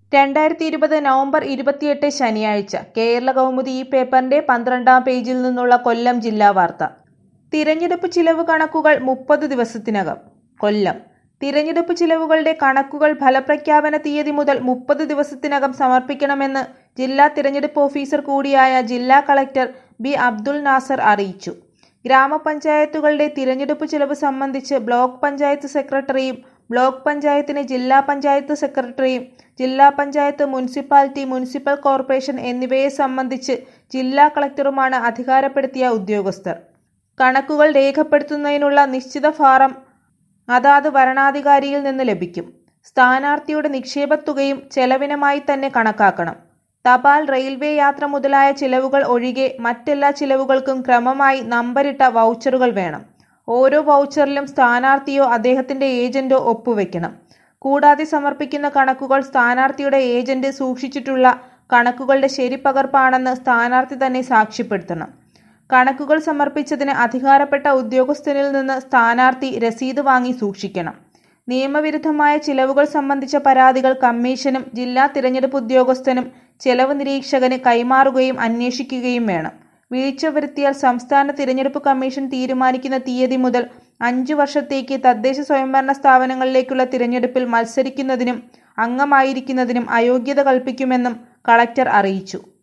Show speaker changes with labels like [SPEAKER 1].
[SPEAKER 1] രണ്ടായിരത്തി ഇരുപത് നവംബർ ഇരുപത്തിയെട്ട് ശനിയാഴ്ച കേരള കൗമുദി ഈ പേപ്പറിന്റെ പന്ത്രണ്ടാം പേജിൽ നിന്നുള്ള കൊല്ലം ജില്ലാ വാർത്ത തിരഞ്ഞെടുപ്പ് ചിലവ് കണക്കുകൾ മുപ്പത് ദിവസത്തിനകം കൊല്ലം തിരഞ്ഞെടുപ്പ് ചിലവുകളുടെ കണക്കുകൾ ഫലപ്രഖ്യാപന തീയതി മുതൽ മുപ്പത് ദിവസത്തിനകം സമർപ്പിക്കണമെന്ന് ജില്ലാ തിരഞ്ഞെടുപ്പ് ഓഫീസർ കൂടിയായ ജില്ലാ കളക്ടർ ബി അബ്ദുൽ നാസർ അറിയിച്ചു ഗ്രാമപഞ്ചായത്തുകളുടെ തിരഞ്ഞെടുപ്പ് ചിലവ് സംബന്ധിച്ച് ബ്ലോക്ക് പഞ്ചായത്ത് സെക്രട്ടറിയും ബ്ലോക്ക് പഞ്ചായത്തിന് ജില്ലാ പഞ്ചായത്ത് സെക്രട്ടറിയും ജില്ലാ പഞ്ചായത്ത് മുനിസിപ്പാലിറ്റി മുനിസിപ്പൽ കോർപ്പറേഷൻ എന്നിവയെ സംബന്ധിച്ച് ജില്ലാ കളക്ടറുമാണ് അധികാരപ്പെടുത്തിയ ഉദ്യോഗസ്ഥർ കണക്കുകൾ രേഖപ്പെടുത്തുന്നതിനുള്ള നിശ്ചിത ഫാറം അതാത് വരണാധികാരിയിൽ നിന്ന് ലഭിക്കും സ്ഥാനാർത്ഥിയുടെ നിക്ഷേപത്തുകയും ചെലവിനമായി തന്നെ കണക്കാക്കണം തപാൽ റെയിൽവേ യാത്ര മുതലായ ചിലവുകൾ ഒഴികെ മറ്റെല്ലാ ചിലവുകൾക്കും ക്രമമായി നമ്പരിട്ട വൗച്ചറുകൾ വേണം ഓരോ വൗച്ചറിലും സ്ഥാനാർത്ഥിയോ അദ്ദേഹത്തിന്റെ ഏജന്റോ ഒപ്പുവെക്കണം കൂടാതെ സമർപ്പിക്കുന്ന കണക്കുകൾ സ്ഥാനാർത്ഥിയുടെ ഏജന്റ് സൂക്ഷിച്ചിട്ടുള്ള കണക്കുകളുടെ ശരിപ്പകർപ്പാണെന്ന് സ്ഥാനാർത്ഥി തന്നെ സാക്ഷ്യപ്പെടുത്തണം കണക്കുകൾ സമർപ്പിച്ചതിന് അധികാരപ്പെട്ട ഉദ്യോഗസ്ഥനിൽ നിന്ന് സ്ഥാനാർത്ഥി രസീത് വാങ്ങി സൂക്ഷിക്കണം നിയമവിരുദ്ധമായ ചിലവുകൾ സംബന്ധിച്ച പരാതികൾ കമ്മീഷനും ജില്ലാ തിരഞ്ഞെടുപ്പ് ഉദ്യോഗസ്ഥനും ചെലവ് നിരീക്ഷകന് കൈമാറുകയും അന്വേഷിക്കുകയും വേണം വീഴ്ച വരുത്തിയാൽ സംസ്ഥാന തിരഞ്ഞെടുപ്പ് കമ്മീഷൻ തീരുമാനിക്കുന്ന തീയതി മുതൽ അഞ്ചു വർഷത്തേക്ക് തദ്ദേശ സ്വയംഭരണ സ്ഥാപനങ്ങളിലേക്കുള്ള തിരഞ്ഞെടുപ്പിൽ മത്സരിക്കുന്നതിനും അംഗമായിരിക്കുന്നതിനും അയോഗ്യത കൽപ്പിക്കുമെന്നും കളക്ടർ അറിയിച്ചു